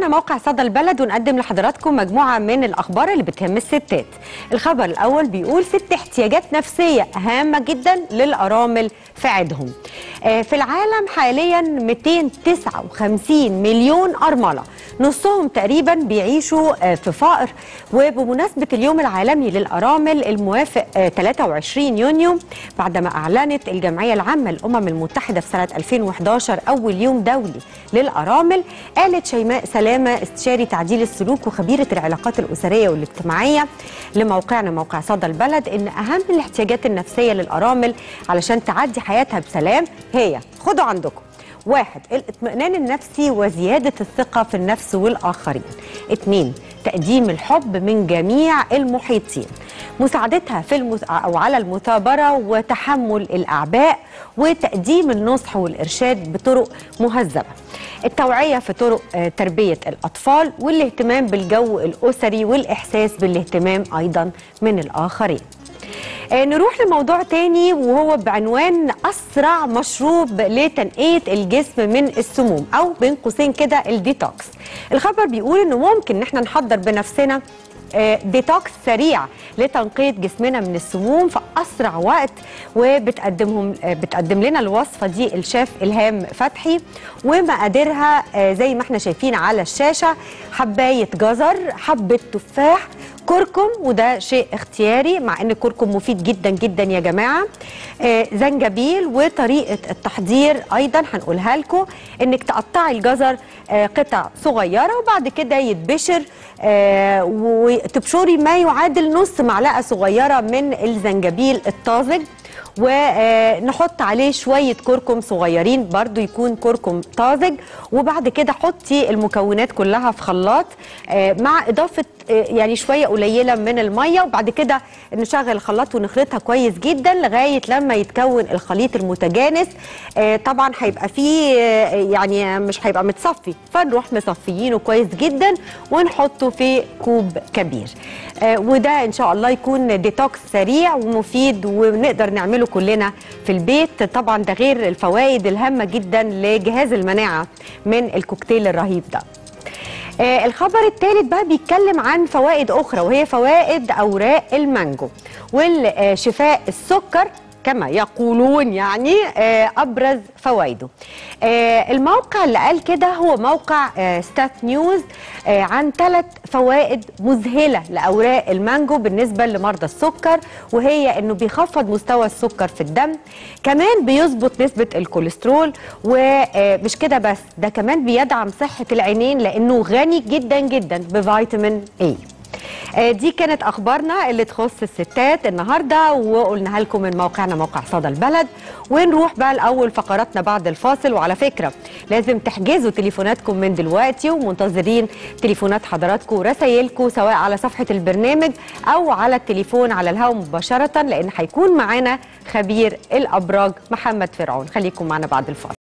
موقع صدى البلد ونقدم لحضراتكم مجموعة من الأخبار اللي بتهم الستات الخبر الأول بيقول ست احتياجات نفسية هامة جدا للأرامل في عيدهم آه، في العالم حاليا 259 مليون أرملة نصهم تقريبا بيعيشوا آه، في فقر وبمناسبة اليوم العالمي للأرامل الموافق آه، 23 يونيو بعدما أعلنت الجمعية العامة للأمم المتحدة في سنة 2011 أول يوم دولي للأرامل قالت شيماء سلامة استشاري تعديل السلوك وخبيرة العلاقات الأسرية والاجتماعية لموقعنا موقع صدى البلد إن أهم الاحتياجات النفسية للأرامل علشان تعدي حياتها بسلام هي خدوا عندكم واحد الاطمئنان النفسي وزيادة الثقة في النفس والآخرين اتنين تقديم الحب من جميع المحيطين مساعدتها في المس... أو على المثابرة وتحمل الأعباء وتقديم النصح والإرشاد بطرق مهذبة التوعية في طرق آه، تربية الأطفال والاهتمام بالجو الأسري والإحساس بالاهتمام أيضا من الآخرين آه، نروح لموضوع تاني وهو بعنوان أسرع مشروب لتنقية الجسم من السموم أو بين قوسين كده الديتوكس الخبر بيقول إنه ممكن إن احنا نحضر بنفسنا آه، ديتوكس سريع لتنقية جسمنا من السموم في أسرع وقت وبتقدمهم آه، بتقدم لنا الوصفة دي الشيف إلهام فتحي ومقاديرها آه، زي ما احنا شايفين على الشاشة حباية جزر حبة تفاح كركم وده شيء اختياري مع ان الكركم مفيد جدا جدا يا جماعه آه زنجبيل وطريقه التحضير ايضا هنقولها لكم انك تقطعي الجزر آه قطع صغيره وبعد كده يتبشر آه وتبشري ما يعادل نص معلقه صغيره من الزنجبيل الطازج ونحط عليه شوية كركم صغيرين برضو يكون كركم طازج وبعد كده حطي المكونات كلها في خلاط آه، مع إضافة آه، يعني شوية قليلة من المية وبعد كده نشغل الخلاط ونخلطها كويس جدا لغاية لما يتكون الخليط المتجانس آه، طبعا هيبقى فيه آه، يعني مش هيبقى متصفي فنروح مصفيينه كويس جدا ونحطه في كوب كبير آه، وده ان شاء الله يكون ديتوكس سريع ومفيد ونقدر نعمله كلنا في البيت طبعا ده غير الفوائد الهامه جدا لجهاز المناعه من الكوكتيل الرهيب ده آه، الخبر الثالث بقى بيتكلم عن فوائد اخرى وهي فوائد اوراق المانجو والشفاء السكر كما يقولون يعني آه، ابرز فوائده آه، الموقع اللي قال كده هو موقع آه، ستات نيوز آه، عن ثلاث فوائد مذهله لاوراق المانجو بالنسبه لمرضى السكر وهي انه بيخفض مستوى السكر في الدم كمان بيظبط نسبه الكوليسترول ومش كده بس ده كمان بيدعم صحه العينين لانه غني جدا جدا بفيتامين اي آه، دي كانت اخبارنا اللي تخص الستات النهارده وقلناها لكم من موقعنا موقع صدى البلد ونروح بقى لاول فقراتنا بعد الفاصل وعلى فكره لازم تحجزوا تليفوناتكم من دلوقتي ومنتظرين تليفونات حضراتكم ورسايلكم سواء على صفحه البرنامج او على التليفون على الهواء مباشره لان هيكون معانا خبير الابراج محمد فرعون خليكم معنا بعد الفاصل